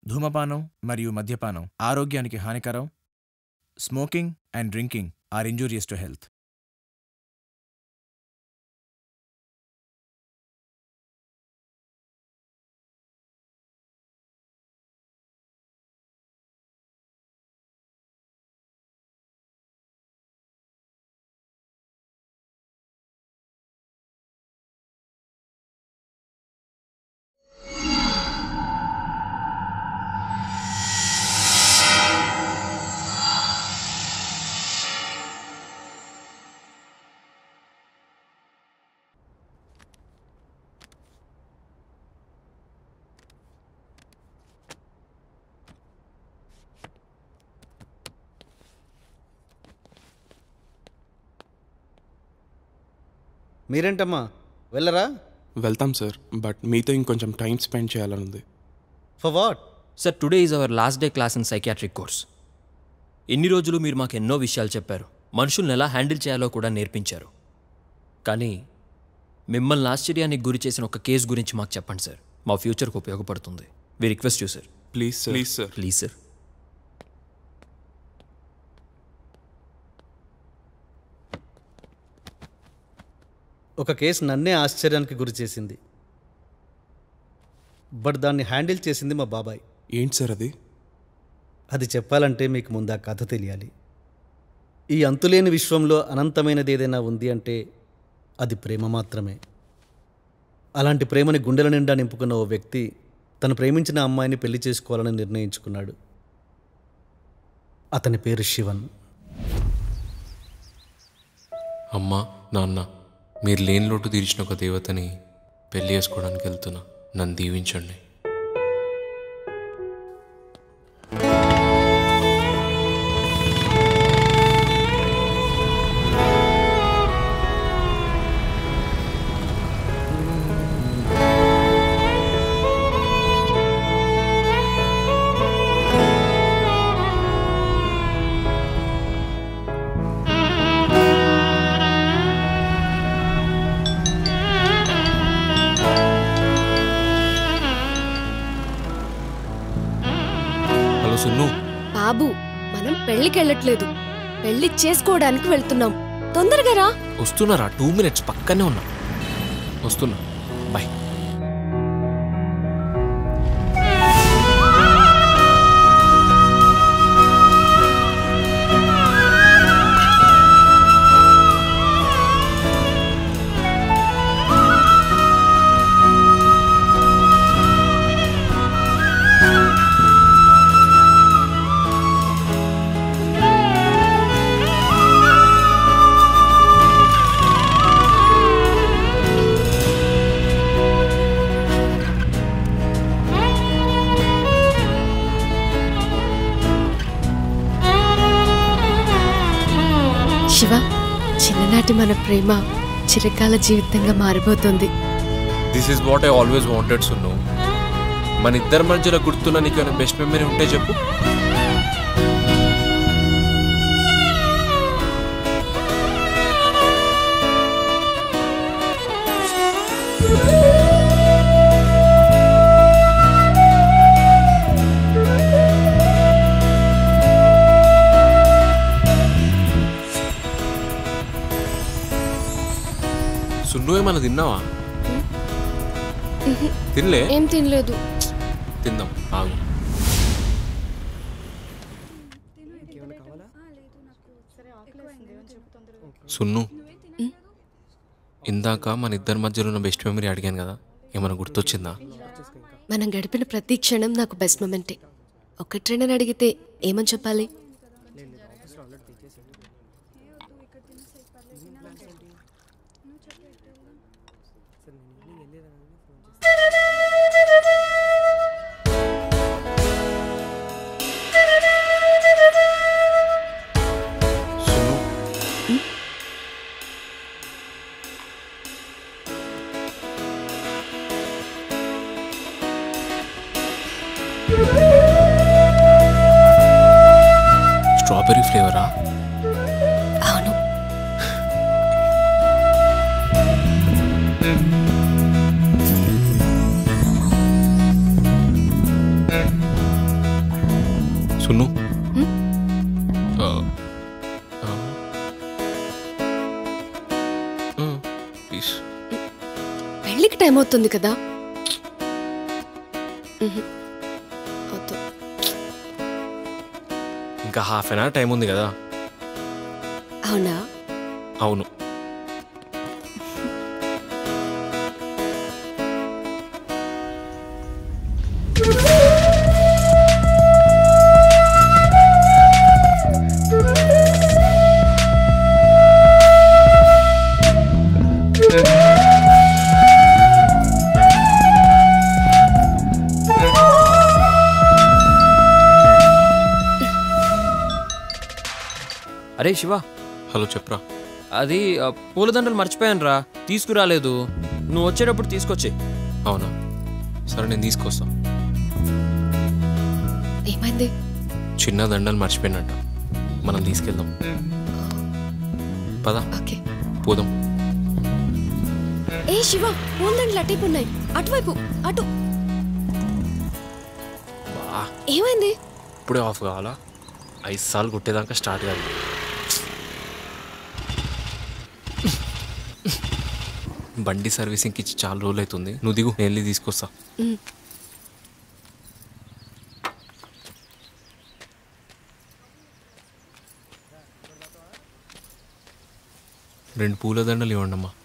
ధూమపానం మరియు మద్యపానం ఆరోగ్యానికి హానికరం smoking and drinking are injurious to health మీరేంటమ్మా వెళ్ళరా వెళ్తాం సార్ బట్ మీతో ఇంకొంచెం టైం స్పెండ్ చేయాలని ఉంది for what sir today is our last day class in psychiatric course ఎన్ని రోజులు మీరు మాకు ఎన్నో విషయాలు చెప్పారు మనుషుల్ని ఎలా హ్యాండిల్ చేయాలో కూడా నేర్పించారు కానీ మిమ్మల్ని ఆశ్చర్యానికి గురి చేసిన ఒక కేసు గురించి మాకు చెప్పండి సార్ మా ఫ్యూచర్కి ఉపయోగపడుతుంది we request you sir please sir please sir please sir ఒక కేసు నన్నే ఆశ్చర్యానికి గురి చేసింది బట్ దాన్ని హ్యాండిల్ చేసింది మా బాబాయ్ ఏంటి సార్ అది అది చెప్పాలంటే మీకు ముందు ఆ కథ తెలియాలి ఈ అంతులేని విశ్వంలో అనంతమైనది ఏదైనా ఉంది అంటే అది ప్రేమ మాత్రమే అలాంటి ప్రేమని గుండెల నిండా నింపుకున్న ఓ వ్యక్తి తను ప్రేమించిన అమ్మాయిని పెళ్లి చేసుకోవాలని నిర్ణయించుకున్నాడు అతని పేరు శివన్ అమ్మా నాన్న మీరు లేని లోటు తీర్చిన ఒక దేవతని పెళ్లి చేసుకోవడానికి వెళ్తున్నా నన్ను దీవించండి హలో సున్ను బాబు మనం పెళ్లికి వెళ్ళట్లేదు పెళ్లి చేసుకోవడానికి వెళ్తున్నాం తొందరగా రా వస్తున్నారా టూ మినిట్స్ పక్కనే ఉన్నా వస్తున్నా బాయ్ శివ చిన్ననాటి మన ప్రేమ చిరకాల జీవితంగా మారిపోతుంది this is what I always wanted సున్ను మన ఇద్దరి మధ్యలో గుర్తున్న నీకు ఏమైనా బెస్ట్ మెమరీ ఉంటే చెప్పు సున్ను ఏమైనా తిన్నావా తినలే ఏం తినలేదు తిందాం ఆగు సున్ను ఇందాక మన ఇద్దరి మధ్యలో ఉన్న బెస్ట్ మెమరీ అడిగాను కదా ఏమైనా గుర్తొచ్చిందా మనం గడిపిన ప్రతి క్షణం నాకు బెస్ట్ మొమెంటే ఒకటి రెండని అడిగితే ఏమని చెప్పాలి సున్ను స్ట్రాబెర్రీ ఫ్లేవరా అవును సున్ను హ్మ్? ఆ, ఆ. ఆ, ప్లీజ్ పెళ్ళికి టైం అవుతుంది కదా మ్హూ. వద్దు ఇంకా హాఫ్ అన్ అవర్ టైం ఉంది కదా అవునా అవును అరే శివ హలో చెప్పరా అది ఆ, పూలదండలు మర్చిపోయాను రా తీసుకురాలేదు నువ్వు వచ్చేటప్పుడు తీసుకొచ్చి అవునా సరే నేను తీసుకొస్తా ఏమైంది చిన్న దండలు మర్చిపోయినట్ట మనం తీసుకెళ్దాం పద ఓకే పోదాం ఏ శివ పూలండ్లు అటేపు ఉన్నాయి అటువైపు అటు బా ఏమైంది ఇప్పుడే ఆఫ్ కావాలా ఐదు సార్లు కొట్టేదాకా స్టార్ట్ కాదు బండి సర్వీసింగ్కి ఇచ్చి చాలా రోజులు అవుతుంది నువ్వు దిగు నేను వెళ్ళి తీసుకొస్తా మ్. రెండు పూల దండలు ఇవ్వండి అమ్మా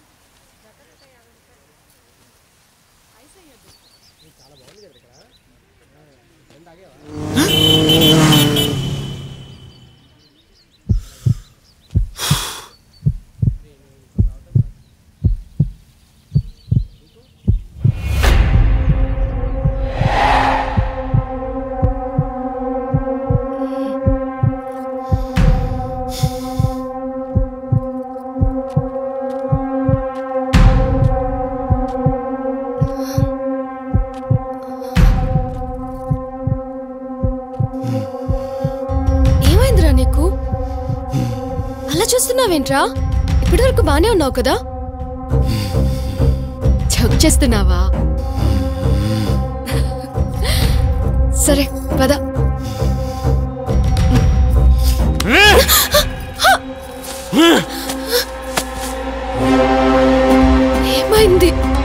ఏమైందిరా నీకు అలా చూస్తున్నావేంట్రా ఇప్పటి వరకు బానే ఉన్నావు కదా జోక్ చేస్తున్నావా సరే పద ఏమైంది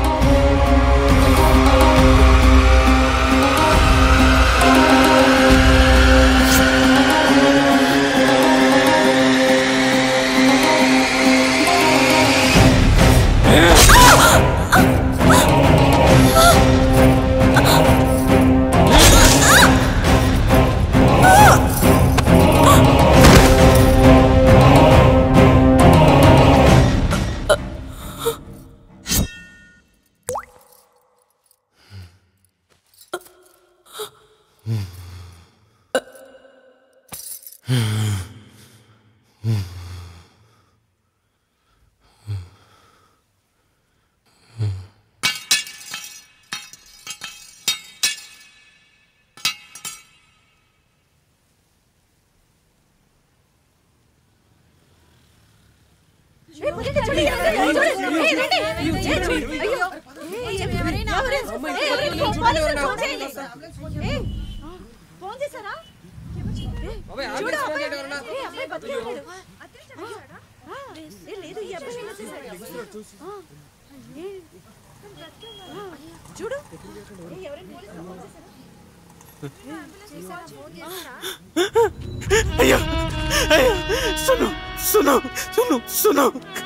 అయ్యో అయ్యో సును సును సును సును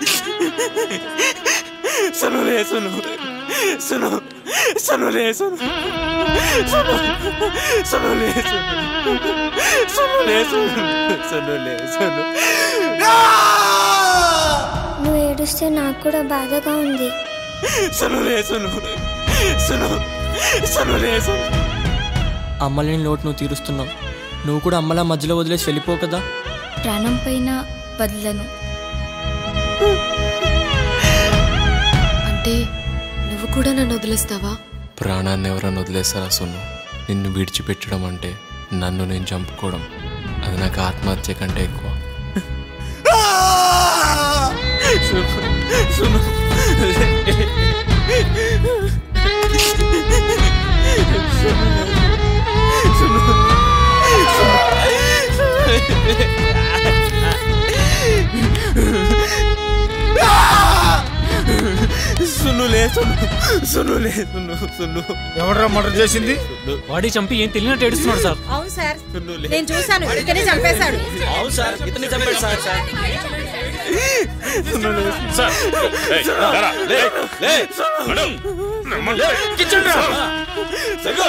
సును రే సును సును సును రే సును సును సును లే సును సును లే సును సును లే సును నువ్వు ఏడుస్తే నాకు కూడా బాధగా ఉంది సును లే సును సును సును లే సును అమ్మలేని లోటు నువ్వు తీరుస్తున్నావు నువ్వు కూడా అమ్మలా మధ్యలో వదిలేసి వెళ్ళిపో కదా ప్రాణం పైన వదలను అంటే నువ్వు కూడా నన్ను వదిలేస్తావా ప్రాణాన్ని ఎవరైనా వదిలేస్తారా సున్ను నిన్ను విడిచిపెట్టడం అంటే నన్ను నేను చంపుకోవడం అది నాకు ఆత్మహత్య కంటే ఎక్కువ సును సును సును లే సును సును లే సును సును ఎవడరా మర్డర్ చేసింది బాడీ చంపి ఏం తెలియనట్టు ఏడుస్తున్నాడు సార్ అవును సార్ సును లే నేను చూశాను ఇతనే చంపేశాడు అవును సార్ ఇతన్ని చంపాడు సార్ సార్ సార్ ఏయ్, రారా, లే, లే. మేడం, లే, కిచెన్ రా. సరిగ్గా.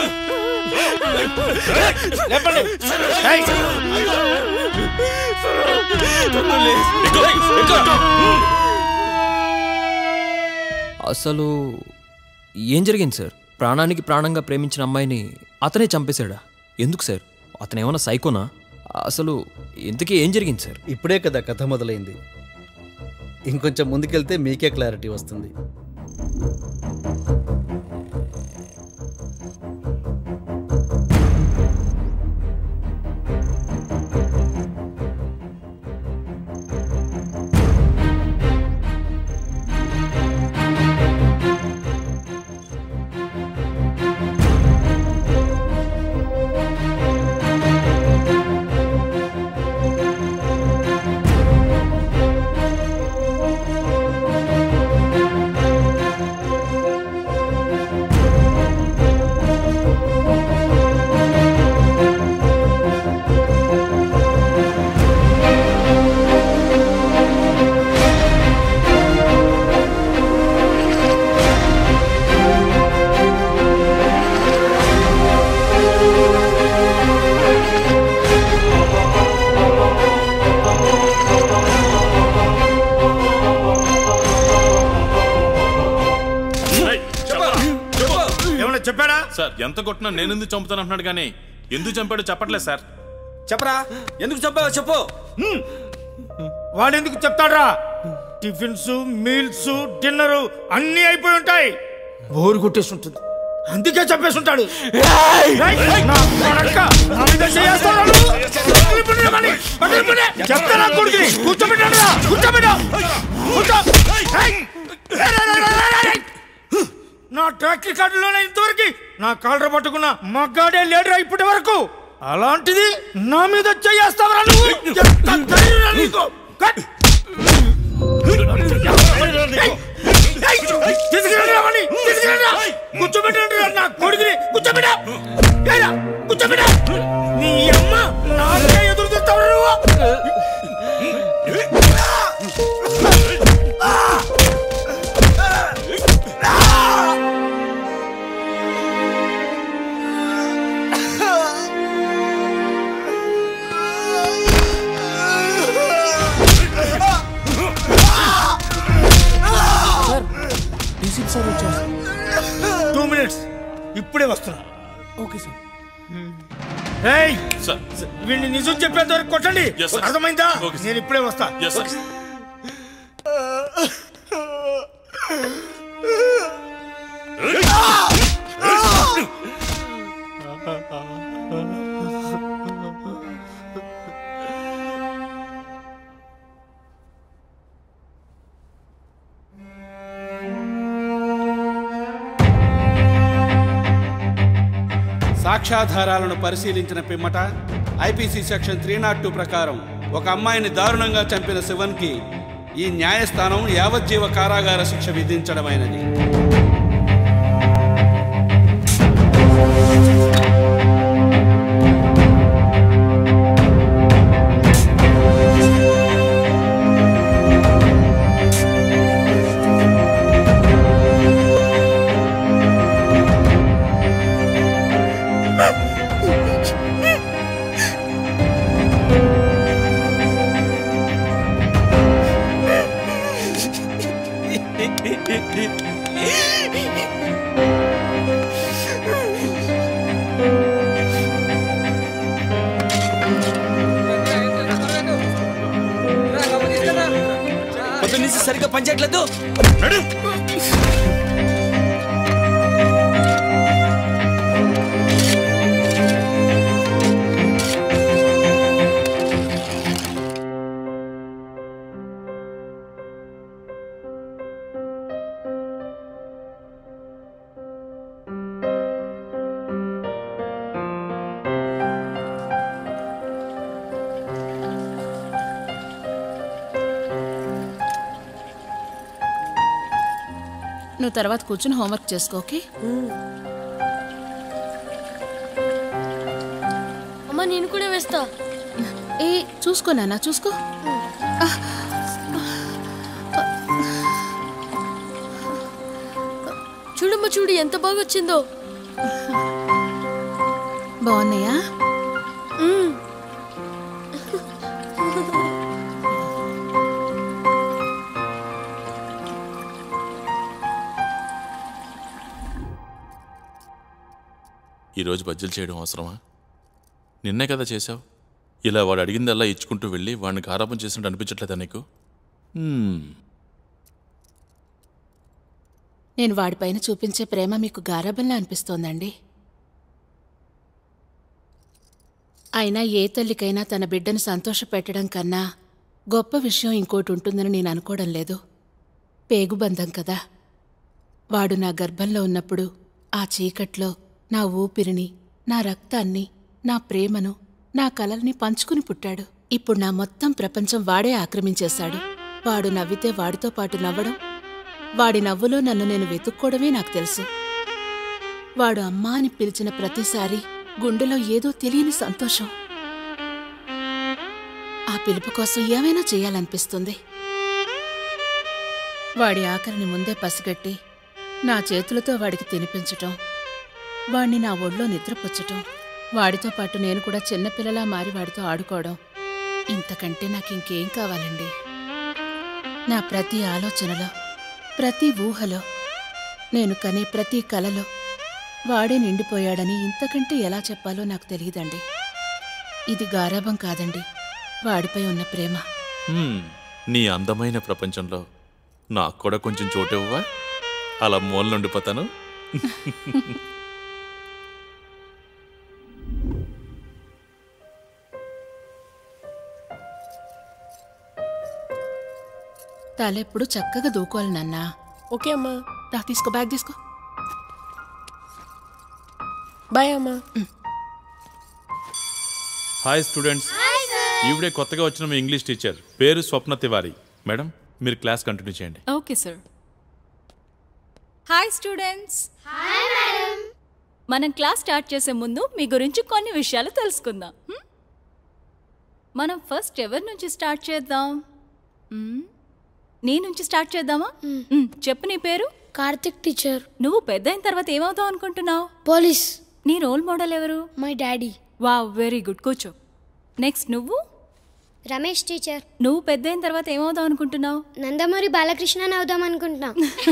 లేపండి ఏయ్, ఎక్కు, ఎక్కు. అసలు ఏం జరిగింది సార్ ప్రాణానికి ప్రాణంగా ప్రేమించిన అమ్మాయిని అతనే చంపేశాడా ఎందుకు సార్ అతను ఏమైనా సైకోనా అసలు ఇంతకీ ఏం జరిగింది సార్ ఇప్పుడే కదా కథ మొదలైంది ఇంకొంచెం ముందుకెళ్తే మీకే క్లారిటీ వస్తుంది ఏయ్, చెప్పరా, చెప్పు. ఏమన్నా చెప్పాడా సార్ ఎంత కొట్టినా నేను ఎందుకు చంపుతాను అంటున్నాడు కానీ ఎందుకు చంపాడో చెప్పట్లేదు సార్ చెప్పరా ఎందుకు చంపావో చెప్పు వాడెందుకు చెప్తాడ్రా టిఫిన్స్ మీల్స్ డిన్నర్ అన్నీ అయిపోయి ఉంటాయి బోరు కొట్టేసి ఉంటుంది అందుకే చెప్పేసి ఉంటాడు ఏయ్, నా కొడక, నా మీద చేయేస్తాడా నువ్వు? వదిలిపెట్టు వాడిని, వదిలిపెట్టు. చెప్తా నా కొడుకుని, కూర్చోబెట్టాడురా, కూర్చోబెట్టు. కూర్చో. ఏయ్, ఏయ్, ఏయ్, ఏయ్, ఏయ్, ఏయ్. నా ట్రాక్ రికార్డులోనే ఇంతవరకు నా కాలర్ పట్టుకున్న మగ్గాడే లేడురా ఇప్పటి వరకు అలాంటిది నా మీద చేస్తావరా నువ్వు ఎంత ధైర్యంరా నీకు? కట్. ఏయ్, ఏయ్, తీసుకురండి రా వాడిని, తీసుకురండి రా. కూర్చోబెట్టండి రా నా కొడుకుని కూర్చోబెట్ట ఏయ్రా, కూర్చోబెట్ట నీ అమ్మ నాకే ఎదురు చూస్తావరా నువ్వు టూ మినిట్స్ ఇప్పుడే వస్తున్నా ఓకే సార్ ఏయ్ సార్ వీడిని నిజం చెప్పేంత వరకు కొట్టండి Yes, sir. అర్థమైందా Okay, sir. నేను ఇప్పుడే వస్తా ఎస్ సార్ సాక్ష్యాధారాలను పరిశీలించిన పిమ్మట IPC section three nought two ప్రకారం ఒక అమ్మాయిని దారుణంగా చంపిన శివన్కి ఈ న్యాయస్థానం యావజ్జీవ కారాగార శిక్ష విధించడమైనది పొద్దు నుంచి సరిగ్గా పనిచేయట్లేదు నువ్వు తర్వాత కూర్చుని హోంవర్క్ చేసుకో ఓకే అమ్మ నేను కూడా వేస్తా ఏ చూసుకో నాన్న చూసుకో చూడమ్మ చూడు ఎంత బాగా వచ్చిందో బాగున్నాయా ఈరోజు బజ్జీలు చేయడం అవసరమా నిన్నే కదా చేశావు ఇలా వాడు అడిగిందల్లా ఇచ్చుకుంటూ వెళ్ళి వాడిని గారాపం చేసినట్టు అనిపించట్లేదా నీకు హ్మ్. నేను వాడిపైన చూపించే ప్రేమ మీకు గారాబంలా అనిపిస్తోందండి అయినా ఏ తల్లికైనా తన బిడ్డను సంతోషపెట్టడం కన్నా గొప్ప విషయం ఇంకోటి ఉంటుందని నేను అనుకోవడం లేదు పేగుబంధం కదా వాడు నా గర్భంలో ఉన్నప్పుడు ఆ చీకట్లో నా ఊపిరిని నా రక్తాన్ని నా ప్రేమను నా కలల్ని పంచుకుని పుట్టాడు ఇప్పుడు నా మొత్తం ప్రపంచం వాడే ఆక్రమించేశాడు వాడు నవ్వితే వాడితో పాటు నవ్వడం వాడి నవ్వులో నన్ను నేను వెతుక్కోవడమే నాకు తెలుసు వాడు అమ్మా అని పిలిచిన ప్రతిసారి గుండెలో ఏదో తెలియని సంతోషం ఆ పిలుపు కోసం ఏమైనా చేయాలనిపిస్తుంది వాడి ఆకలిని ముందే పసిగట్టి నా చేతులతో వాడికి తినిపించటం వాణ్ణి నా ఒళ్ళో నిద్రపుచ్చటం వాడితో పాటు నేను కూడా చిన్నపిల్లలా మారి వాడితో ఆడుకోవడం ఇంతకంటే నాకు ఇంకేం కావాలండి నా ప్రతి ఆలోచనలో ప్రతి ఊహలో నేను కనే ప్రతి కలలో వాడే నిండిపోయాడని ఇంతకంటే ఎలా చెప్పాలో నాకు తెలియదండి ఇది గారాబం కాదండి వాడిపై ఉన్న ప్రేమ హ్మ్. నీ అందమైన ప్రపంచంలో నాకు కూడా కొంచెం చోటివ్వవా అలా మూలనుండిపోతాను తలెప్పుడు చక్కగా దూకోవాలి నాన్నా ఓకే అమ్మా రా తీసుకో బ్యాగ్ తీసుకో బాయ్ అమ్మా హాయ్ స్టూడెంట్స్ ఈవిడే కొత్తగా వచ్చిన మీ ఇంగ్లీష్ టీచర్ పేరు స్వప్న తివారీ మేడం మీరు క్లాస్ కంటిన్యూ చేయండి ఓకే సార్ హాయ్ స్టూడెంట్స్ మనం క్లాస్ స్టార్ట్ చేసే ముందు మీ గురించి కొన్ని విషయాలు తెలుసుకుందాం హ్మ్? మనం ఫస్ట్ ఎవరి నుంచి స్టార్ట్ చేద్దాం హ్మ్? నీ నుంచి స్టార్ట్ చేద్దామా హ్మ్, చెప్పు నీ పేరు కార్తిక్ టీచర్ నువ్వు పెద్ద అయిన తర్వాత ఏమవుతావు అనుకుంటున్నావు పోలీస్ నీ రోల్ మోడల్ ఎవరు my daddy wow very good కూర్చో నెక్స్ట్ నువ్వు రమేష్ టీచర్ నువ్వు పెద్ద అయిన తర్వాత ఏమవుతావు అనుకుంటున్నావు నందమూరి బాలకృష్ణని అవుదాం అనుకుంటున్నా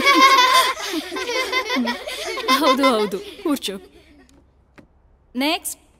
హౌదు హౌదు కూర్చో నెక్స్ట్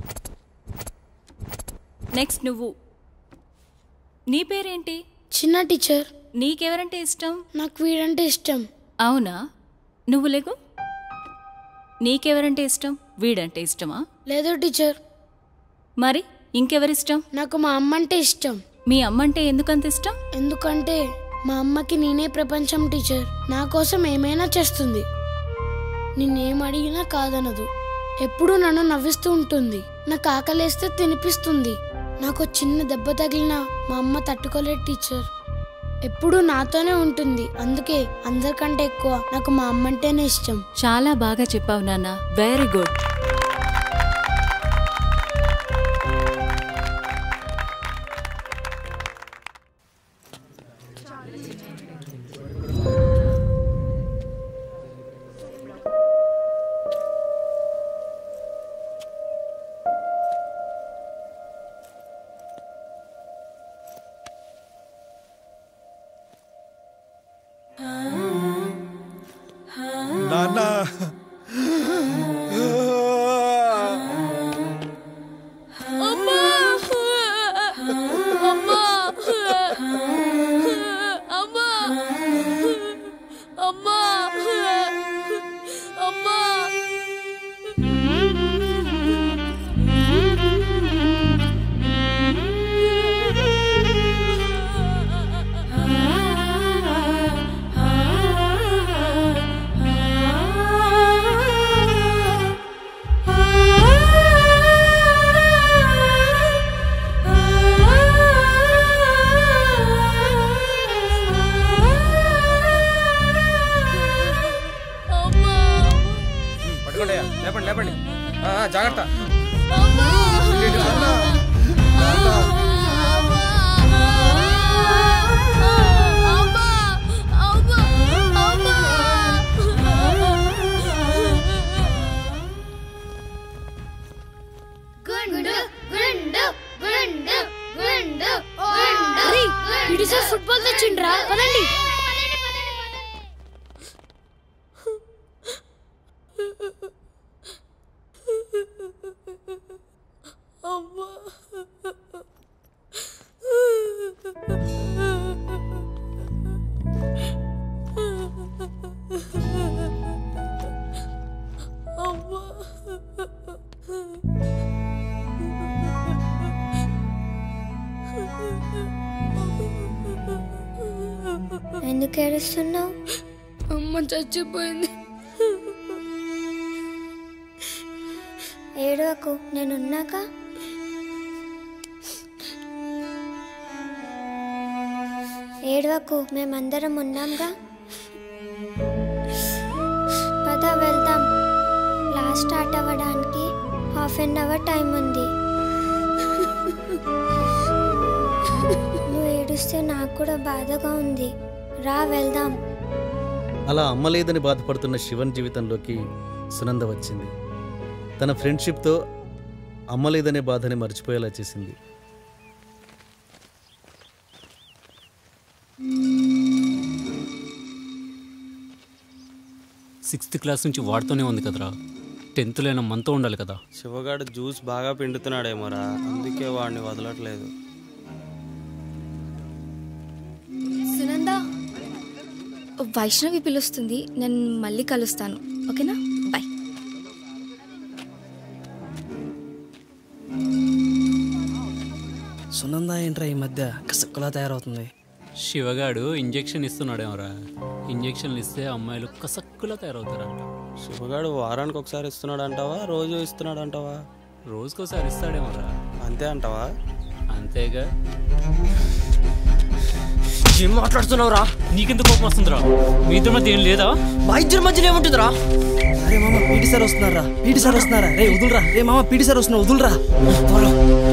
నెక్స్ట్ నువ్వు నీ పేరేంటి చిన్న టీచర్ నీకెవరంటే ఇష్టం నాకు వీడంటే ఇష్టం అవునా నువ్వు లేకు నీకెవరంటే ఇష్టం వీడంటే ఇష్టమా లేదు టీచర్ మరి ఇంకెవరిష్టం నాకు మా అమ్మ అంటే ఇష్టం మీ అమ్మంటే ఎందుకంత ఇష్టం ఎందుకంటే మా అమ్మకి నేనే ప్రపంచం టీచర్ నా కోసం ఏమైనా చేస్తుంది నేనేం అడిగినా కాదనదు ఎప్పుడూ నన్ను నవ్విస్తూ ఉంటుంది నాకు ఆకలేస్తే తినిపిస్తుంది నాకు చిన్న దెబ్బ తగిలినా మా అమ్మ తట్టుకోలేదు టీచర్ ఎప్పుడూ నాతోనే ఉంటుంది అందుకే అందరికంటే ఎక్కువ నాకు మా అమ్మ అంటేనే ఇష్టం చాలా బాగా చెప్పావు నాన్న వెరీ గుడ్ నాన్న అమ్మా అమ్మా అమ్మా అమ్మా అమ్మా ఆ పట్టుకోండి లేపండి లేపండి ఆ, ఆ, జాగ్రత్త గుండు గుండు గుండు గుండు గుండు సార్ ఫుట్బాల్ తెచ్చిండ్రా పదండి ఎందుకు ఏడుస్తున్నావు అమ్మ చచ్చిపోయింది ఏడవకు నేనున్నాక ఏడవకు మేమందరం ఉన్నాంగా పద వెళ్దాం క్లాస్ స్టార్ట్ అవ్వడానికి హాఫ్ అన్ అవర్ టైం ఉంది నువ్వు ఏడుస్తే నాకు కూడా బాధగా ఉంది రా వెళ్దాం అలా అమ్మ లేదని బాధపడుతున్న శివన్ జీవితంలోకి సునంద వచ్చింది తన ఫ్రెండ్షిప్తో అమ్మ లేదనే బాధని మర్చిపోయేలా చేసింది సిక్స్త్ క్లాస్ నుంచి వాడుతూనే ఉంది కదరా టెన్త్లో అయినా మనతో ఉండాలి కదా శివగాడు జ్యూస్ బాగా పిండుతున్నాడేమోరా అందుకే వాడిని వదలట్లేదు సునంద వైష్ణవి పిలుస్తుంది నేను మళ్ళీ కలుస్తాను ఓకేనా బాయ్ సునంద ఏంట్రా ఈ మధ్య కసక్కులా తయారవుతుంది శివగాడు ఇంజెక్షన్ ఇస్తున్నాడేమోరా ఇంజెక్షన్లు ఇస్తే అమ్మాయిలు కసక్కులా తయారవుతారంట శివగాడు వారానికి ఒకసారి ఇస్తున్నాడు అంటావా రోజు ఇస్తున్నాడు అంటావా రోజుకోసారి ఇస్తాడేమోరా అంతే అంటావా అంతేగా ఏం మాట్లాడుతున్నావురా నీకెందుకు కోపం వస్తుందిరా మీ ఇద్దరి మధ్య ఏం లేదా మా ఇద్దరి మధ్యలో ఏముంటుందిరా అరే మామ పీటీ సార్ వస్తున్నారా పీటీ సార్ వస్తున్నారా రే వదులురా రే మామ పీటీ సార్ వస్తున్నా వదులురా త్వరలో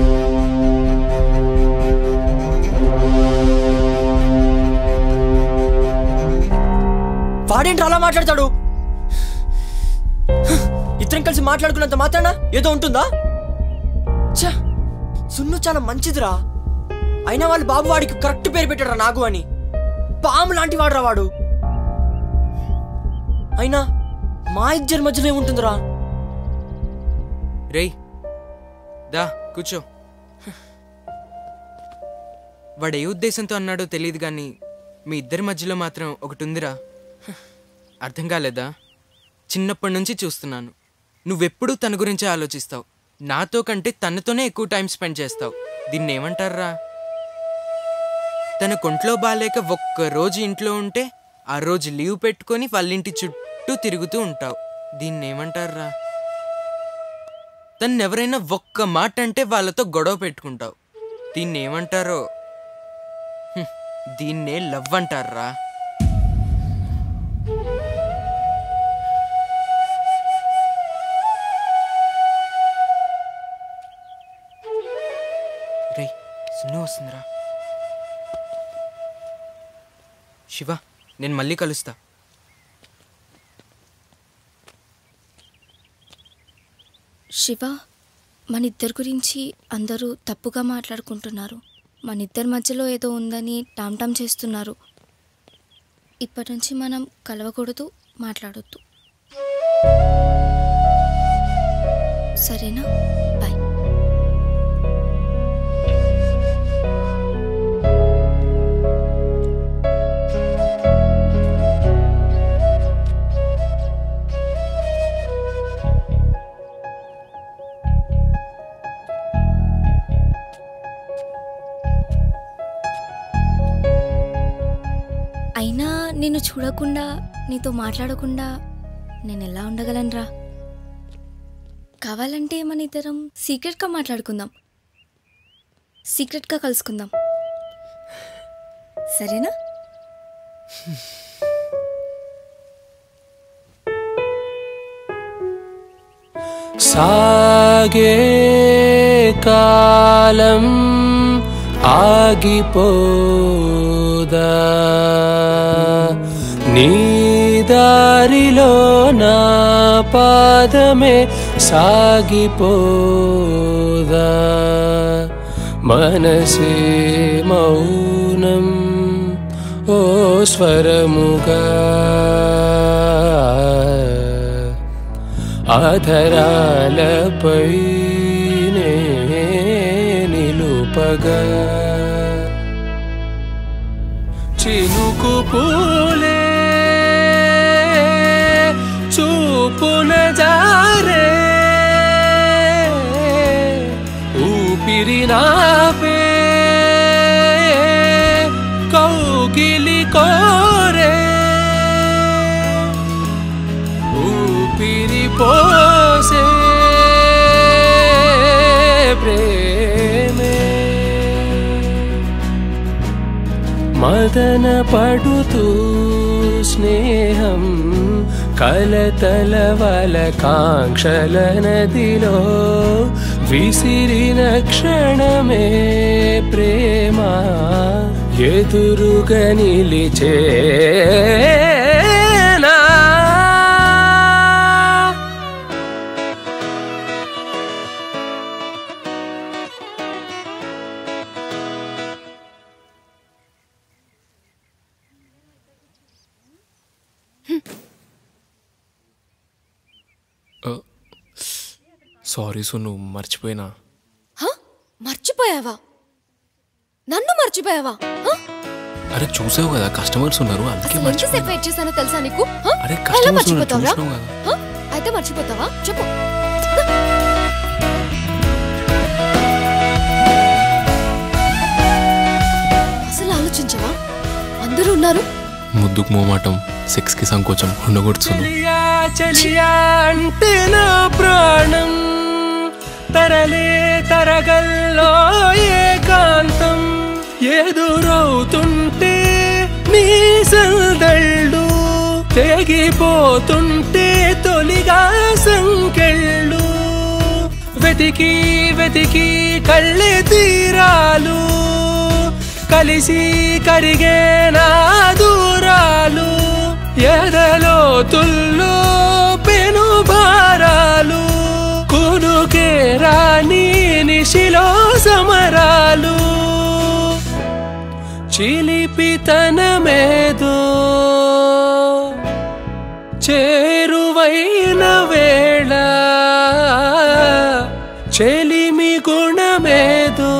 వాడేంటి అలా మాట్లాడతాడు ఇద్దరం కలిసి మాట్లాడుకున్నంత మాత్రాన ఏదో ఉంటుందా ఛ సున్ను చాలా మంచిదిరా అయినా వాళ్ళు బాబు వాడికి కరెక్ట్ పేరు పెట్టారా నాగు అని పాము లాంటి వాడురా వాడు అయినా మా ఇద్దరి మధ్యలో ఏముంటుందిరా రేయ్ దా కూర్చో వాడు ఏ ఉద్దేశంతో అన్నాడో తెలియదు కానీ మీ ఇద్దరి మధ్యలో మాత్రం ఒకటి ఉందిరా అర్థం కాలేదా చిన్నప్పటి నుంచి చూస్తున్నాను నువ్వెప్పుడూ తన గురించే ఆలోచిస్తావు నాతో కంటే తనతోనే ఎక్కువ టైం స్పెండ్ చేస్తావు దీన్ని ఏమంటారా తన కొంట్లో బాగాలేక ఒక్క రోజు ఇంట్లో ఉంటే ఆ రోజు లీవ్ పెట్టుకొని వాళ్ళ ఇంటి చుట్టూ తిరుగుతూ ఉంటావు దీన్ని ఏమంటారా తను ఎవరైనా ఒక్క మాట అంటే వాళ్ళతో గొడవ పెట్టుకుంటావు దీన్ని ఏమంటారో హ్మ్, దీన్నే లవ్ అంటారా రే సున్ను వస్తుందిరా శివ నేను మళ్ళీ కలుస్తా శివ మన ఇద్దరి గురించి అందరూ తప్పుగా మాట్లాడుకుంటున్నారు మన ఇద్దరి మధ్యలో ఏదో ఉందని టామ్ టామ్ చేస్తున్నారు ఇప్పటి నుంచి మనం కలవకూడదు మాట్లాడొద్దు సరేనా బాయ్ అయినా నిన్ను చూడకుండా నీతో మాట్లాడకుండా నేను ఎలా ఉండగలనురా కావాలంటే మన ఇద్దరం సీక్రెట్గా మాట్లాడుకుందాం సీక్రెట్గా కలుసుకుందాం సరేనా సాగే కాలం ఆగిపోదా నీ దారిలో నా పాదమే సాగిపోదా మనసే మౌనం ఓ స్వరముగా ఆధరాలపై నిలుపగా చినుకు పూలే చూపున జారే ఊపిరి నాపే కౌగిలి కోరే ఊపిరి పోసే ప్రేమే మదన పడుతూ స్నేహం కలతల వల కాంక్షల నదిలో విసిరిన క్షణమే ప్రేమ ఎదురుగా నిలిచేనా సారీ సును మర్చిపోయినా హ? మర్చిపోయావా నన్ను మర్చిపోయావా హ? అరే చూసావు కదా కస్టమర్స్ ఉన్నారు అందుకే అసలు మర్చిపోయినా ఎంతసేపు వెయిట్ చేశానో తెలుసా నీకు హ? అరే ఎలా కస్టమర్స్ ఉన్నారు మర్చిపోతావురా చూసినావు కదా హ? అయితే మర్చిపోతావా చెప్పు అసలు ఆలోచించవా అందరూ ఉన్నారు ముద్దుకు మోమాటం సెక్స్కి సంకోచం ఉండకూడదు సును చెలియా చెలియా అంటే నా ప్రాణం తరలే తరగల్లో ఏకాంతం ఎదురవుతుంటే నీ సందళ్ళు తెగిపోతుంటే తొలిగా సంకెళ్ళు వెతికి వెతికి కళ్ళే తీరాలు కలిసి కరిగే నా దూరాలు ఎదలో తుల్లో పెను భారాలు కునుకే రాని నిశిలో సమరాలు చిలిపితనమేదో చేరువైన వేళ చెలిమి గుణమేదో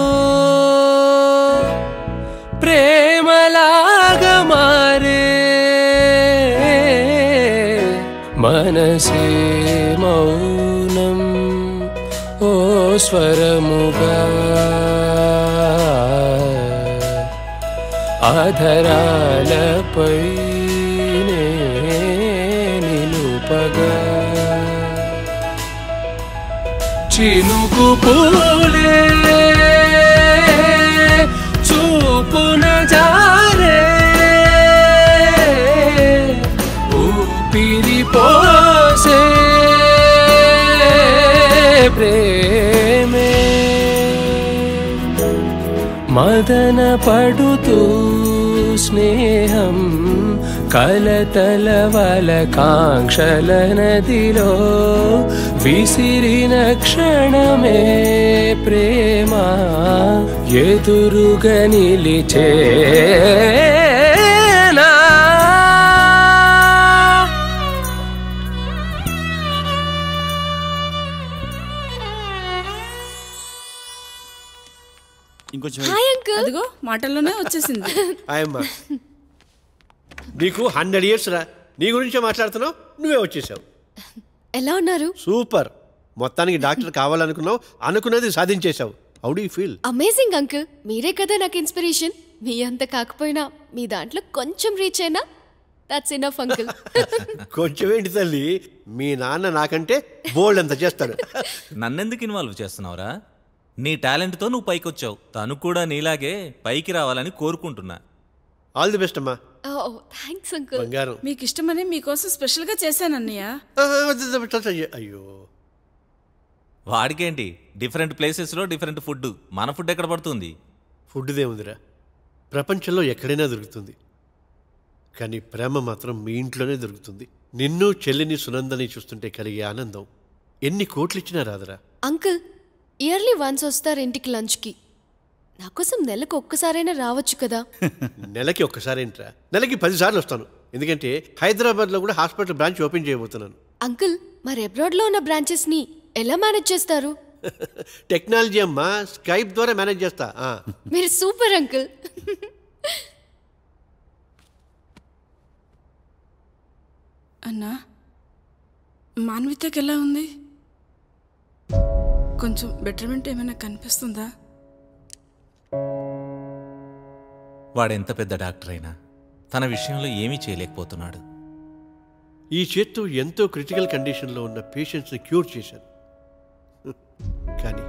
ప్రేమలాగా మారే మనసే మౌనం ఓ స్వరముగా ఆధరాలపై నిలుపగా చినుకు పూలే చూపున జారే ఊపిరి పోసే ప్రేమే మదన పడుతూ స్నేహం కలతల వల కాంక్షల నదిలో విసిరిన క్షణమే ప్రేమ ఎదురుగా నిలిచేనా ఇంకొంచెం హాయ్ అంకుల్ అదిగో మాటల్లోనే వచ్చేసింది ఆయమ్మా నీకు హండ్రెడ్ ఇయర్స్ రా నీ గురించే మాట్లాడుతున్నావు నువ్వే వచ్చేసావు ఎలా ఉన్నారు సూపర్ మొత్తానికి డాక్టర్ కావాలనుకున్నావు అనుకున్నది సాధించేశావు how do feel amazing uncle మీరే కదా నాకు ఇన్స్పిరేషన్ మీ అంత కాకపోయినా మీ దాంట్లో కొంచెం రీచ్ అయినా దట్స్ ఇనఫ్ అంకుల్ కొంచెం ఏంటి తల్లి మీ నాన్న నాకంటే బోల్డ్ ఎంత చేస్తాడు నన్నెందుకు ఇన్వాల్వ్ చేస్తున్నావురా నీ టాలెంట్తో నువ్వు పైకి వచ్చావు తను కూడా నీలాగే పైకి రావాలని కోరుకుంటున్నా ఆల్ ది బెస్ట్ అమ్మా ఓ థ్యాంక్స్ అంకుల్ బంగారం మీకు ఇష్టమని మీకోసం స్పెషల్గా చేశానన్నయ్య ఆ, వద్దు, వద్దు, వద్దు, అయ్యో, అయ్యో వాడికేంటి డిఫరెంట్ ప్లేసెస్లో డిఫరెంట్ ఫుడ్ మన ఫుడ్ ఎక్కడ పడుతుంది ఫుడ్దే ఉందిరా ప్రపంచంలో ఎక్కడైనా దొరుకుతుంది కానీ ప్రేమ మాత్రం మీ ఇంట్లోనే దొరుకుతుంది నిన్ను చెల్లిని సునందని చూస్తుంటే కలిగే ఆనందం ఎన్ని కోట్లు ఇచ్చినా రాదురా అంకుల్ ఇయర్లీ వన్స్ వస్తారు ఇంటికి లంచ్కి నా కోసం నెలకు ఒక్కసారైనా రావచ్చు కదా నెలకి ఒక్కసారి ఏంట్రా నెలకి పదిసార్లు వస్తాను ఎందుకంటే హైదరాబాద్లో కూడా హాస్పిటల్ బ్రాంచ్ ఓపెన్ చేయబోతున్నాను అంకుల్ మరి అబ్రాడ్లో ఉన్న బ్రాంచెస్ని ఎలా మేనేజ్ చేస్తారు టెక్నాలజీ అమ్మా స్కైప్ ద్వారా మేనేజ్ చేస్తా ఆ. మీరు సూపర్ అంకుల్ అన్నా మాన్వితకి ఎలా ఉంది కొంచెం బెటర్మెంట్ ఏమైనా కనిపిస్తుందా వాడెంత పెద్ద డాక్టర్ అయినా తన విషయంలో ఏమీ చేయలేకపోతున్నాడు ఈ చేత్తో ఎంతో క్రిటికల్ కండిషన్లో ఉన్న పేషెంట్స్ని క్యూర్ చేశాను కానీ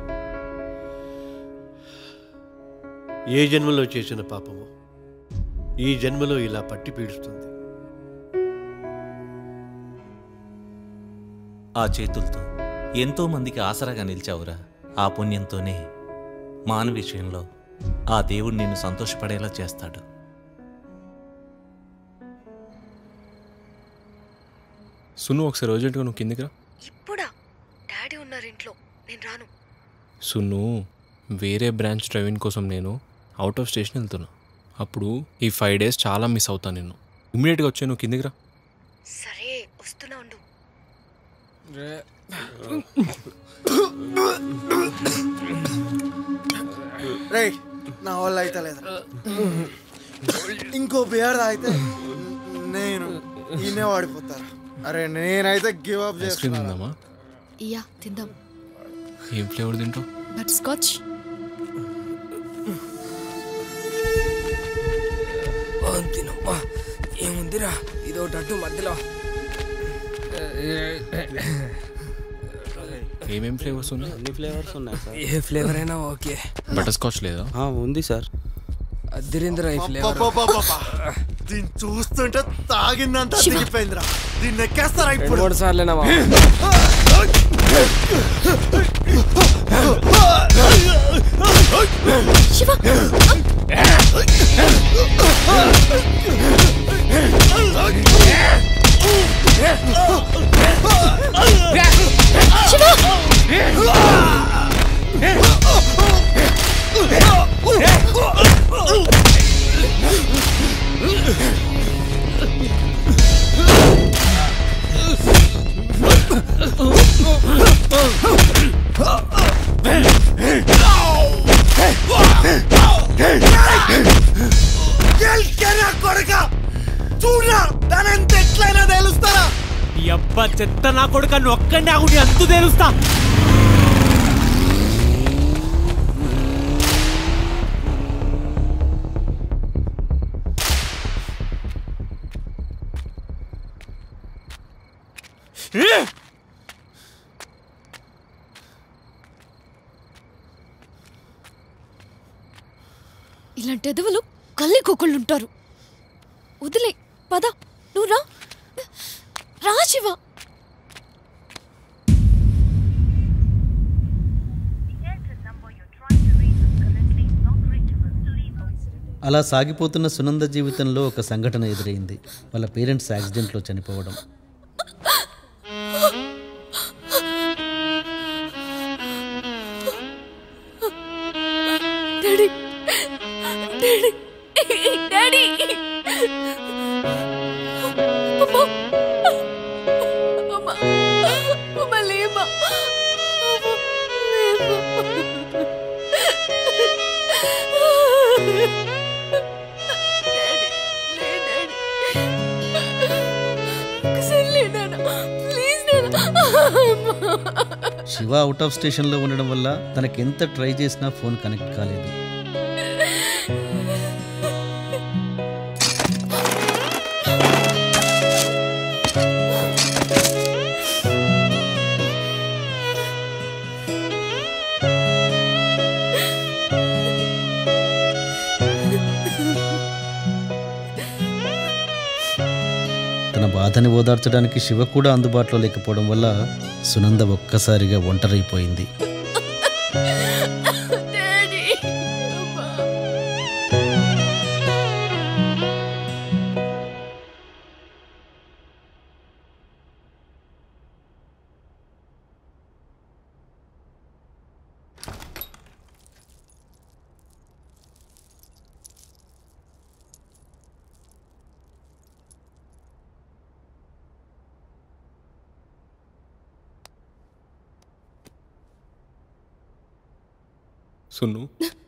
ఏ జన్మలో చేసిన పాపము ఈ జన్మలో ఇలా పట్టి పీడుస్తుంది ఆ చేతులతో ఎంతో మందికి ఆసరాగా నిలిచావురా ఆ పుణ్యంతోనే మాన విషయంలో ఆ దేవుడు నిన్ను సంతోషపడేలా చేస్తాడు సున్ను ఒకసారి అర్జెంట్గా నువ్వు కిందికి రా ఇప్పుడా డాడీ ఉన్నారు ఇంట్లో నేను రాను సున్ను వేరే బ్రాంచ్ డ్రైవింగ్ కోసం నేను అవుట్ ఆఫ్ స్టేషన్ వెళ్తున్నా అప్పుడు ఈ ఫైవ్ డేస్ చాలా మిస్ అవుతాను నేను ఇమ్మీడియట్గా వచ్చే నువ్వు కిందికి రా సరే వస్తున్నా ఉండు రే నా వల్ల అయితే లేదా ఇంకో బియర్ తాగితే నేను ఈయనే వాడిపోతారా అరే నేనైతే గివ్ అప్ ఐస్ క్రీమ్ చేస్తున్నా తిందామా ఇయ్యా తిందాం ఏం ఫ్లేవర్ తింటావు బట్ స్కాచ్ తినమ్మా ఏముందిరా ఇదొకటి అడ్డు మధ్యలో ఏమేం ఫ్లేవర్స్ ఉన్నాయి అన్ని ఫ్లేవర్స్ ఉన్నాయి సార్ ఏ ఫ్లేవర్ అయినా ఓకే బటర్ స్కాచ్ లేదా ఉంది సార్ అద్దరిందిరా ఈ ఫ్లేవర్ అబ్బబ్బబ్బబ్బబ్బ. దీన్ని చూస్తుంటే తాగిందంతా శివ. దిగిపోయిందిరా దీన్ని ఎక్కేస్తారా రెండు ఇప్పుడు మూడు సార్లేనా గెలికేనా కొడుక చూడరా దానంత ఎట్లయినా తెలుస్తారా ఈ అబ్బా చెత్త నా కొడుక ఒక్కడే ఆగుడి అంతు తెలుస్తా ఇలాంటి ఎదవలు కళ్ళి కుక్కళ్ళు ఉంటారు వదిలే పద నువ్వు రా రా శివ అలా సాగిపోతున్న సునంద జీవితంలో ఒక సంఘటన ఎదురైంది వాళ్ళ పేరెంట్స్ యాక్సిడెంట్లో చనిపోవడం డాడీ డాడీ డాడీ అమ్మా అమ్మా అమ్మా లేమ్మా అమ్మా శివ అవుట్ ఆఫ్ స్టేషన్లో ఉండడం వల్ల తనకెంత ట్రై చేసినా ఫోన్ కనెక్ట్ కాలేదు తన బాధ రాధని ఓదార్చడానికి శివ కూడా అందుబాటులో లేకపోవడం వల్ల సునంద ఒక్కసారిగా ఒంటరైపోయింది సున్ను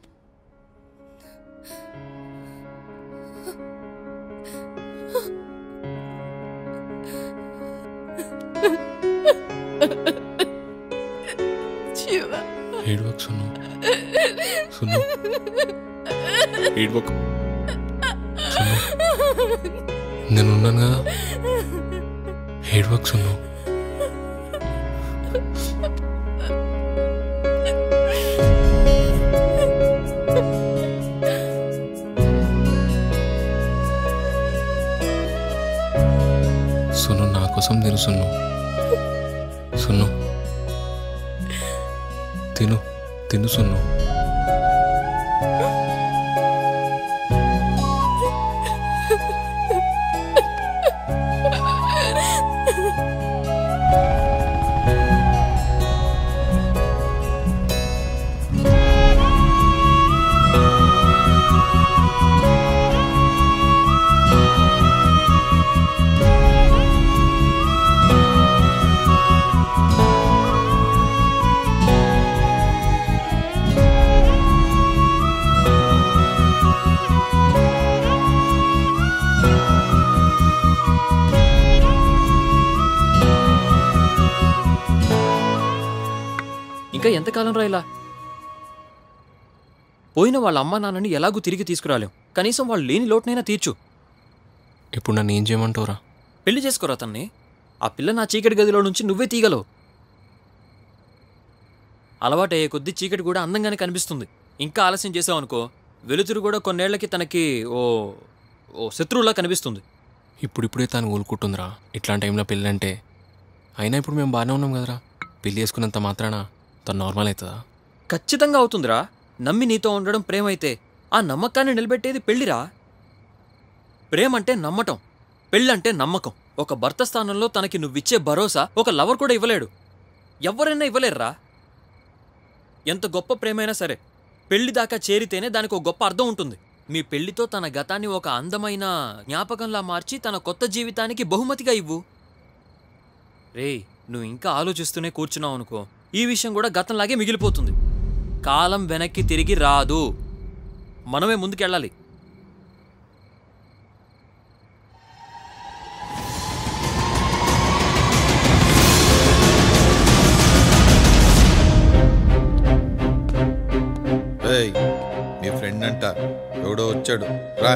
శివ ఏడవకు సున్ను సున్ను ఏడవకు సున్ను నేనున్నాను కదా ఏడవకు సున్ను సున్ను నా కోసం తిను సున్ను సున్ను తిను తిను సున్ను ఇంకా ఎంతకాలం రా ఇలా పోయిన వాళ్ళ అమ్మ నాన్నని ఎలాగూ తిరిగి తీసుకురాలేం కనీసం వాళ్ళు లేని లోటునైనా తీర్చు ఇప్పుడు నన్ను ఏం చేయమంటావురా పెళ్లి చేసుకోరా తన్ని ఆ పిల్ల నా చీకటి గదిలో నుంచి నువ్వే తీగలవు అలవాటయ్యే కొద్దీ చీకటి కూడా అందంగానే కనిపిస్తుంది ఇంకా ఆలస్యం చేసావనుకో వెలుతురు కూడా కొన్నేళ్లకి తనకి ఓ ఓ శత్రువులా కనిపిస్తుంది ఇప్పుడిప్పుడే తను ఊరుకుంటుందిరా ఇట్లాంటి టైంలో పెళ్ళి అంటే అయినా ఇప్పుడు మేము బాగానే ఉన్నాం కదరా పెళ్లి చేసుకున్నంత మాత్రాన తను నార్మల్ అవుతుందా ఖచ్చితంగా అవుతుందిరా నమ్మి నీతో ఉండడం ప్రేమైతే ఆ నమ్మకాన్ని నిలబెట్టేది పెళ్లిరా ప్రేమంటే నమ్మటం పెళ్ళంటే నమ్మకం ఒక భర్త స్థానంలో తనకి నువ్విచ్చే భరోసా ఒక లవర్ కూడా ఇవ్వలేడు ఎవరైనా ఇవ్వలేరురా ఎంత గొప్ప ప్రేమైనా సరే పెళ్లి దాకా చేరితేనే దానికి ఒక గొప్ప అర్థం ఉంటుంది మీ పెళ్లితో తన గతాన్ని ఒక అందమైన జ్ఞాపకంలా మార్చి తన కొత్త జీవితానికి బహుమతిగా ఇవ్వు రేయ్ నువ్వు ఇంకా ఆలోచిస్తూనే కూర్చున్నావు అనుకో ఈ విషయం కూడా గతంలాగే మిగిలిపోతుంది కాలం వెనక్కి తిరిగి రాదు మనమే ముందుకెళ్ళాలి ఏయ్ మీ ఫ్రెండ్ అంట ఎవడో వచ్చాడు రా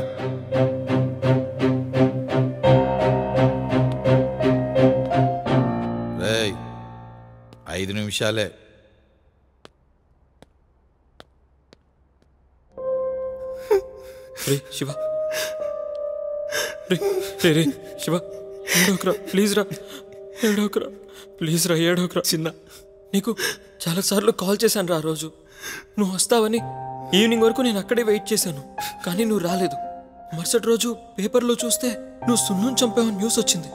రేయ్ ఐదు నిమిషాలే రే శివ రే రే రే శివ ఏడోకరా ప్లీజ్ రా ఏడోకరా ప్లీజ్ రా ఏడోకరా చిన్న నీకు చాలాసార్లు కాల్ చేశాను రా ఆ రోజు నువ్వు వస్తావని ఈవినింగ్ వరకు నేను అక్కడే వెయిట్ చేశాను కానీ నువ్వు రాలేదు మరుసటి రోజు పేపర్లో చూస్తే నువ్వు సున్నం చంపావని న్యూస్ వచ్చింది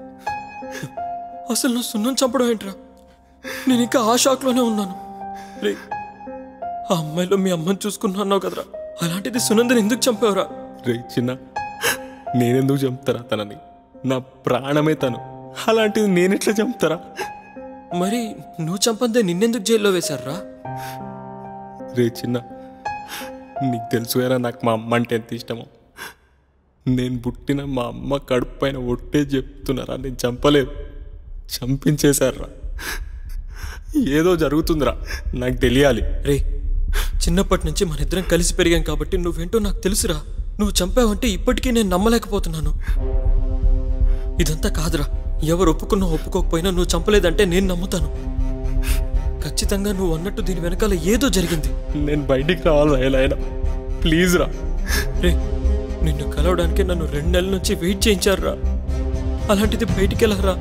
అసలు నువ్వు సున్నం చంపడం ఏంట్రా నేను ఇంకా ఆ షాక్లోనే ఉన్నాను రే ఆ అమ్మాయిలో మీ అమ్మని చూసుకున్నావు కదరా అలాంటిది సునందని ఎందుకు చంపావురా రే చిన్న నేనెందుకు చంపుతారా తనని నా ప్రాణమే తను అలాంటిది నేనెట్లా చంపుతారా మరి నువ్వు చంపందే నిన్నెందుకు జైల్లో వేశారా రే చిన్న నీకు తెలుసు కదా నాకు మా అమ్మ అంటే ఎంత ఇష్టమో నేను పుట్టిన మా అమ్మ కడుపు పైన ఒట్టే చెప్తున్నారా నేను చంపలేదు చంపించేశారా ఏదో జరుగుతుందిరా నాకు తెలియాలి రే చిన్నప్పటి నుంచి మన ఇద్దరం కలిసి పెరిగాం కాబట్టి నువ్వేంటో నాకు తెలుసురా నువ్వు చంపావంటే ఇప్పటికీ నేను నమ్మలేకపోతున్నాను ఇదంతా కాదురా ఎవరు ఒప్పుకున్నా ఒప్పుకోకపోయినా నువ్వు చంపలేదంటే నేను నమ్ముతాను ఖచ్చితంగా నువ్వు అన్నట్టు దీని వెనకాల ఏదో జరిగింది నేను బయటికి రావాలి ఎలా అయినా ప్లీజ్ రా రే నిన్ను కలవడానికి నన్ను రెండు నెలల నుంచి వెయిట్ చేయించారురా అలాంటిది బయటికి వెళ్ళరా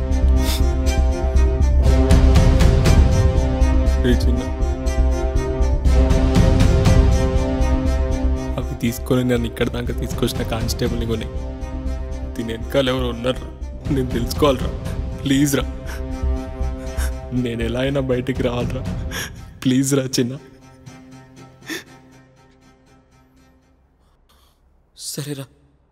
రే చిన్న అవి తీసుకొని నన్ను ఇక్కడ దాకా తీసుకొచ్చిన కానిస్టేబుల్ని కొని దీని వెనకాల ఎవరు ఉన్నారు నేను తెలుసుకోవాలిరా ప్లీజ్ రా నేను ఎలా అయినా బయటికి రావాలిరా ప్లీజ్ రా చిన్న సరేరా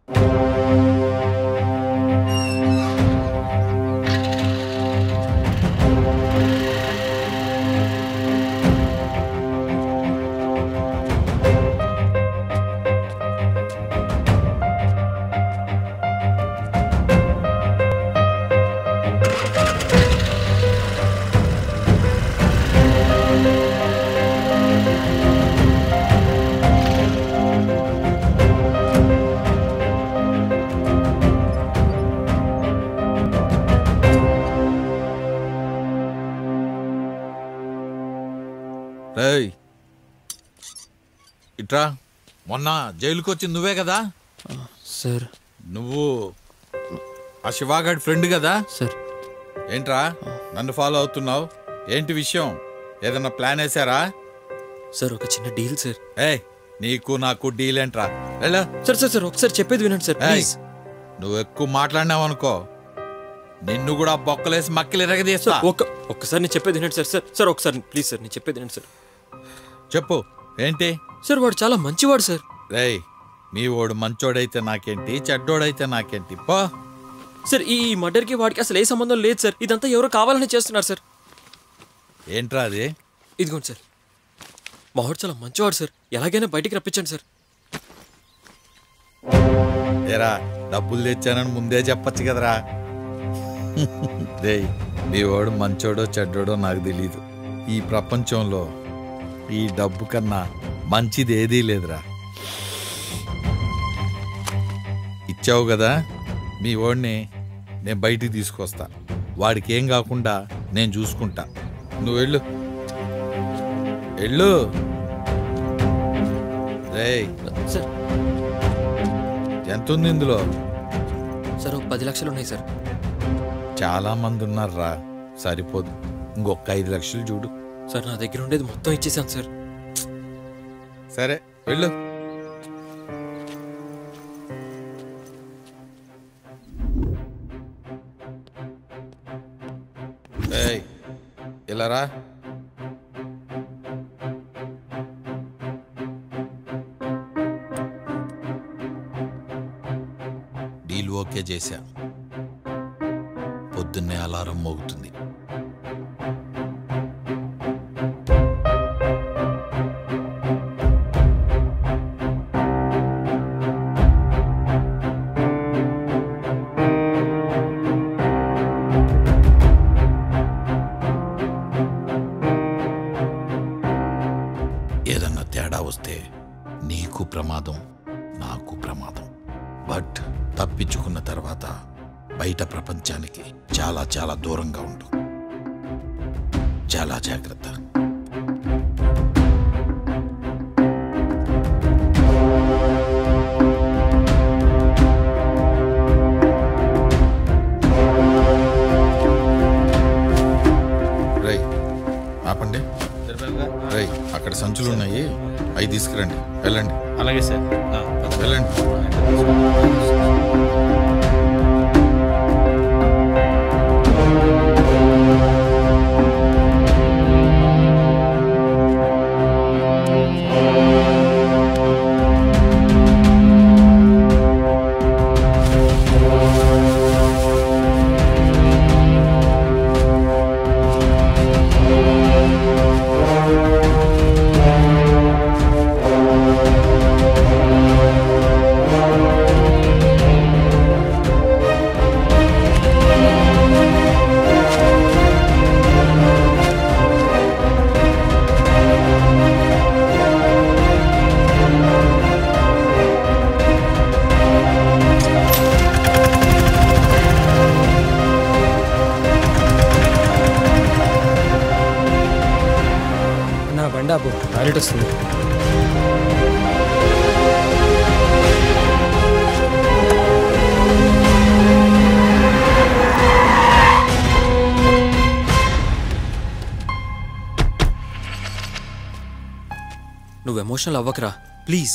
రేయ్ ఇట్రా మొన్న జైలుకి వచ్చింది నువ్వే కదా సార్ నువ్వు ఆ శివాగాడి ఫ్రెండ్ కదా సార్ ఏంట్రా నన్ను ఫాలో అవుతున్నావు ఏంటి విషయం ఏదన్నా ప్లాన్ వేసారా సార్ ఒక చిన్న డీల్ సార్ ఏ నీకు నాకు డీల్ ఏంట్రా వెళ్ళా సార్ సార్ సార్ ఒకసారి చెప్పేది వినండి సార్ ప్లీజ్ నువ్వు ఎక్కువ మాట్లాడినావు అనుకో నిన్ను కూడా బొక్కలేసి మక్కలు ఎరగదీస్తా ఒక్క ఒక్కసారి నేను చెప్పేది వినండి సార్ సార్ సార్ ఒకసారి ప్లీజ్ సార్ నేను చెప్పేది వినండి సార్ చెప్పు ఏంటి సార్ వాడు చాలా మంచివాడు సార్ రేయ్ మీ ఓడు మంచోడైతే నాకేంటి చెడ్డోడైతే నాకేంటి పో సార్ ఈ మర్డర్కి వాడికి అసలు ఏ సంబంధం లేదు సార్ ఇదంతా ఎవరో కావాలని చేస్తున్నారు సార్ ఏంట్రా అది ఇదిగోండి సార్ మా వాడు చాలా మంచివాడు సార్ ఎలాగైనా బయటికి రప్పించండి సార్ ఏరా డబ్బులు తెచ్చానని ముందే చెప్పొచ్చు కదరా రేయ్ మీ వాడు మంచోడో చెడ్డోడో నాకు తెలీదు ఈ ప్రపంచంలో ఈ డబ్బు కన్నా మంచిది ఏదీ లేదురా ఇచ్చావు కదా మీ వాడిని నేను బయటికి తీసుకొస్తా వాడికి ఏం కాకుండా నేను చూసుకుంటా నువ్వు వెళ్ళు వెళ్ళు రేయ్ సార్ ఎంత ఉంది ఇందులో సార్ ఒక పది లక్షలు ఉన్నాయి సార్ చాలా మంది ఉన్నారా సరిపోదు ఇంకొక ఐదు లక్షలు చూడు సార్ నా దగ్గర ఉండేది మొత్తం ఇచ్చేసాను సార్ సరే వెళ్ళు ఏయ్, ఇలా రా డీల్ ఓకే చేశా పొద్దున్నే అలారం మోగుతుంది ఏదన్నా తేడా వస్తే నీకు ప్రమాదం నాకు ప్రమాదం బట్ తప్పించుకున్న తర్వాత బయట ప్రపంచానికి చాలా చాలా దూరంగా ఉండు చాలా జాగ్రత్త రై ఆపండి రై అక్కడ సంచులు ఉన్నాయి అవి తీసుకురండి వెళ్ళండి అలాగే సార్ వెళ్ళండి నా బండి ఆపు టాయిలెట్ వస్తుంది నువ్వు ఎమోషనల్ అవ్వకరా ప్లీజ్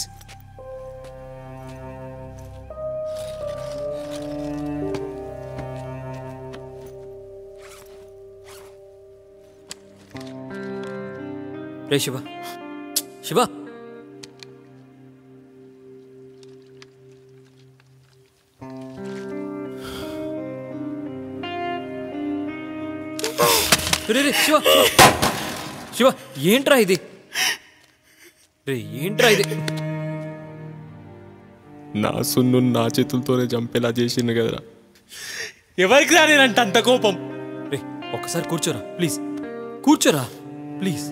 రే శివ శివ రే రే శివ శివ. శివ ఏంట్రా ఇది రే ఏంట్రా ఇది నా సున్ను నా చేతులతోనే చంపేలా చేసిండు కదరా ఎవరికి రానేనంట అంత కోపం రే ఒక్కసారి కూర్చోరా ప్లీజ్ కూర్చోరా ప్లీజ్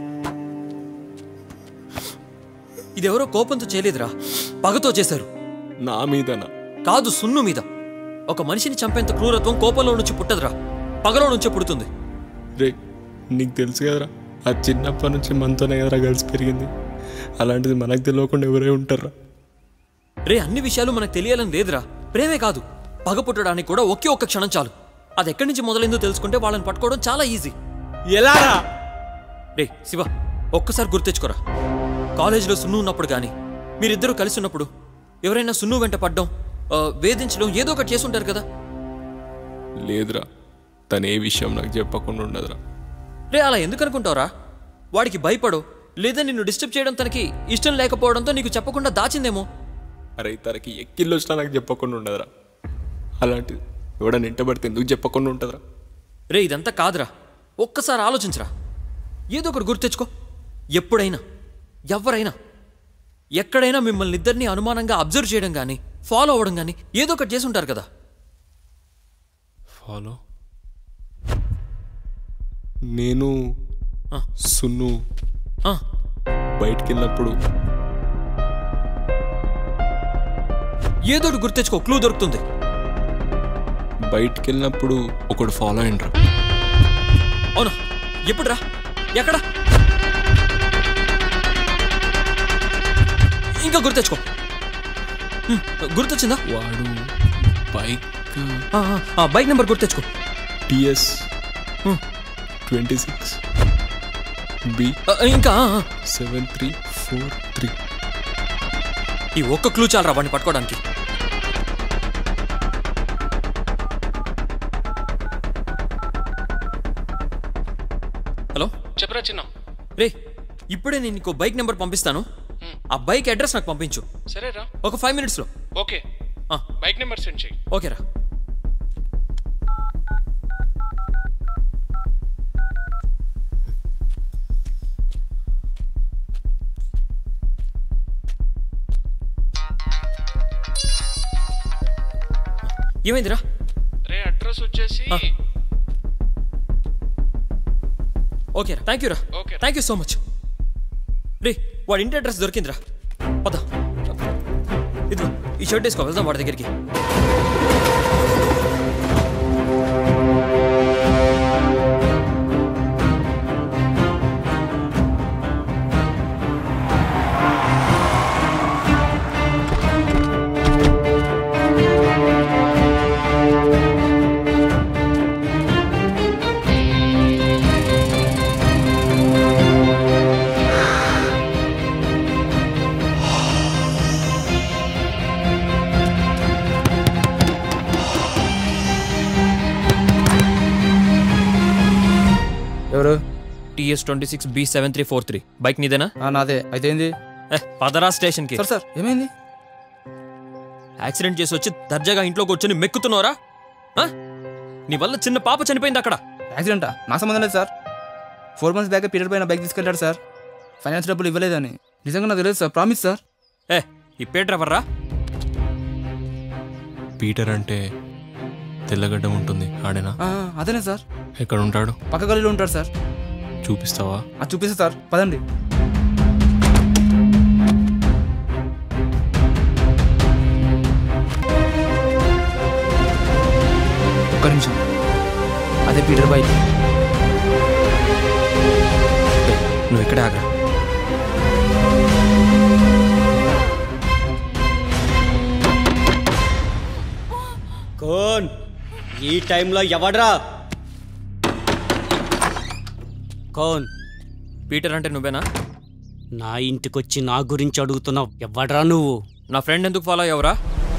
ఇదెవరో కోపంతో చేయలేదురా పగతో చేశారు నా మీదనా కాదు సున్ను మీద ఒక మనిషిని చంపేంత క్రూరత్వం కోపంలో నుంచి పుట్టదురా పగలో నుంచే పుడుతుంది రే నీకు తెలుసు కదరా ఆ చిన్నప్పటి నుంచి మనతోనే కదరా కలిసి పెరిగింది అలాంటిది మనకు తెలియకుండా ఎవరే ఉంటారా రే అన్ని విషయాలు మనకు తెలియాలని లేదురా ప్రేమే కాదు పగ పుట్టడానికి కూడా ఒకే ఒక్క క్షణం చాలు అది ఎక్కడి నుంచి మొదలైందో తెలుసుకుంటే వాళ్ళని పట్టుకోవడం చాలా ఈజీ ఎలారా రే శివ ఒక్కసారి గుర్తెచ్చుకోరా కాలేజీలో సున్ను ఉన్నప్పుడు కానీ మీరిద్దరూ కలిసి ఉన్నప్పుడు ఎవరైనా సున్ను వెంట పడ్డం ఆ, వేధించడం ఏదో ఒకటి చేసుంటారు కదా లేదురా తను ఏ విషయం నాకు చెప్పకుండా ఉండదురా రే అలా ఎందుకు అనుకుంటావురా వాడికి భయపడో లేదా నిన్ను డిస్టర్బ్ చేయడం తనకి ఇష్టం లేకపోవడంతో నీకు చెప్పకుండా దాచిందేమో అరే తనకి ఎక్కిళ్ళు వచ్చినా నాకు చెప్పకుండా ఉండదురా అలాంటిది ఎవడని ఇంటబడితే ఎందుకు చెప్పకుండా ఉంటుందిరా రే ఇదంతా కాదురా ఒక్కసారి ఆలోచించరా ఏదో ఒకటి గుర్తెచ్చుకో ఎప్పుడైనా ఎవరైనా ఎక్కడైనా మిమ్మల్ని ఇద్దరిని అనుమానంగా అబ్జర్వ్ చేయడం కానీ ఫాలో అవ్వడం కానీ ఏదో ఒకటి చేసి ఉంటారు కదా ఫాలో నేను సున్ను ఆ. బయటికి వెళ్ళినప్పుడు ఏదో ఒకటి గుర్తెచ్చుకో క్లూ దొరుకుతుంది బయటికి వెళ్ళినప్పుడు ఒకడు ఫాలో అయిండ్రా అవును ఎప్పుడురా ఎక్కడ ఇంకా గుర్తెచ్చుకో హ్మ్, గుర్తొచ్చిందా వాడు బైక్ ఆ, ఆ, ఆ, బైక్ నెంబర్ గుర్తెచ్చుకో టిఎస్ ట్వంటీ సిక్స్ బి ఆ, ఇంకా ఆ, ఆ. సెవెన్ త్రీ ఫోర్ త్రీ ఈ ఒక్క క్లూ చాలరా వాడిని పట్టుకోవడానికి హలో చెప్పరా చిన్న రే ఇప్పుడే నేను నీకు బైక్ నెంబర్ పంపిస్తాను ఆ బైక్ అడ్రస్ నాకు పంపించు సరేరా ఒక ఫైవ్ మినిట్స్లో ఓకే బైక్ నెంబర్ సెండ్ చేయి ఓకేరా ఏమైందిరా రే అడ్రస్ వచ్చేసి ఓకేరా థ్యాంక్ యూ రా okay. Thank you so much రే వాడి ఇంటి అడ్రస్ దొరికిందిరా పద ఇదిగో ఈ షర్ట్ వేసుకో వెళ్దాం వాడి దగ్గరికి ఎవరు TS twenty six B seven three four three bike నీదేనా నాదే అయితే ఏంది ఏ, పదరా స్టేషన్కి సార్ సార్ ఏమైంది యాక్సిడెంట్ చేసి వచ్చి దర్జాగా ఇంట్లో కూర్చొని మెక్కుతున్నారా ఆ? నీ వల్ల చిన్న పాప చనిపోయింది అక్కడ యాక్సిడెంటా నా సంబంధం లేదు sir four months back period పైన బైక్ తీసుకెళ్ళాడు సార్ ఫైనాన్స్ డబ్బులు ఇవ్వలేదని నిజంగా నాకు తెలియదు సార్ ప్రామిస్ సార్ ఏ ఈ పే డ్రైవర్రా పీటర్ అంటే తెల్లగడ్డ ఉంటుంది ఆడేనా ఆ, అదేనే సార్ ఎక్కడ ఉంటాడు పక్క గలీలో ఉంటాడు సార్ చూపిస్తావా అది చూపిస్తా సార్ పదండి ఒక్క నిమిషం అదే పీటర్ బైక్ నువ్వు ఇక్కడే ఆగరా కోన్ ఈ టైంలో ఎవడ్రా కోన్ పీటర్ అంటే నువ్వేనా నా ఇంటికొచ్చి నా గురించి అడుగుతున్నావు ఎవడ్రా నువ్వు నా ఫ్రెండ్ ఎందుకు ఫాలో అయ్యవరా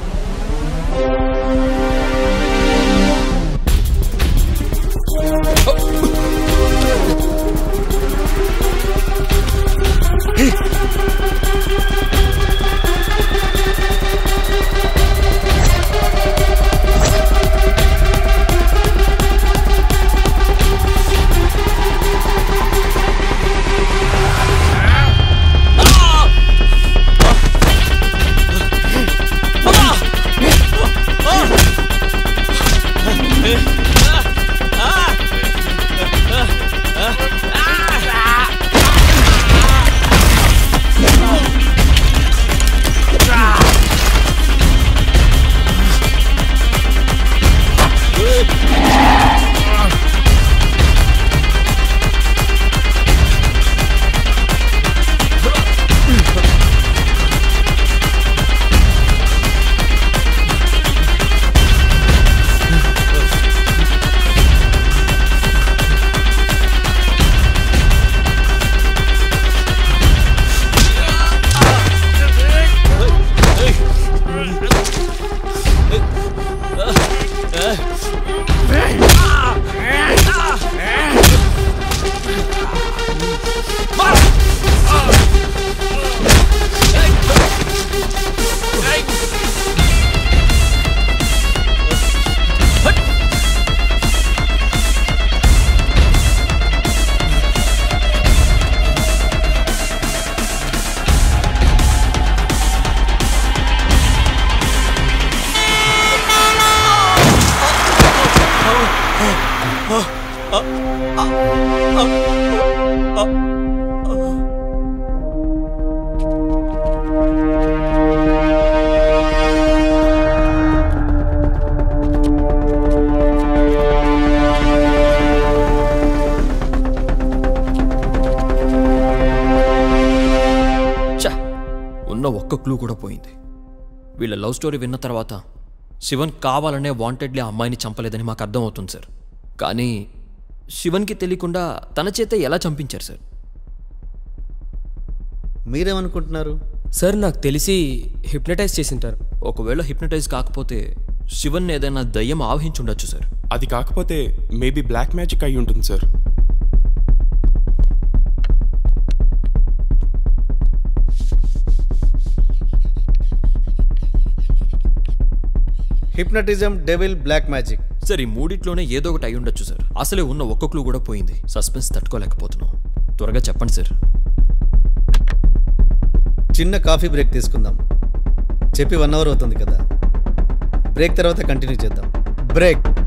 ఛ! ఉన్న ఒక్క క్లూ కూడా పోయింది వీళ్ళ లవ్ స్టోరీ విన్న తర్వాత శివన్ కావాలనే వాంటెడ్లీ ఆ అమ్మాయిని చంపలేదని మాకు అర్థమవుతుంది సార్ కానీ శివన్కి తెలియకుండా తన చేత ఎలా చంపించారు సార్ మీరేమనుకుంటున్నారు సార్ నాకు తెలిసి హిప్నటైజ్ చేసింటారు ఒకవేళ హిప్నటైజ్ కాకపోతే శివన్ ఏదైనా దయ్యం ఆవహించుండొచ్చు సార్ అది కాకపోతే మేబీ బ్లాక్ మ్యాజిక్ అయి ఉంటుంది sir hypnotism devil black magic sir ఈ మూడిట్లోనే ఏదో ఒకటి అయి ఉండొచ్చు సార్ అసలే ఉన్న ఒక్క క్లూ కూడా పోయింది సస్పెన్స్ తట్టుకోలేకపోతున్నాం త్వరగా చెప్పండి సార్ చిన్న కాఫీ బ్రేక్ తీసుకుందాం చెప్పి వన్ అవర్ అవుతుంది కదా బ్రేక్ తర్వాత కంటిన్యూ చేద్దాం బ్రేక్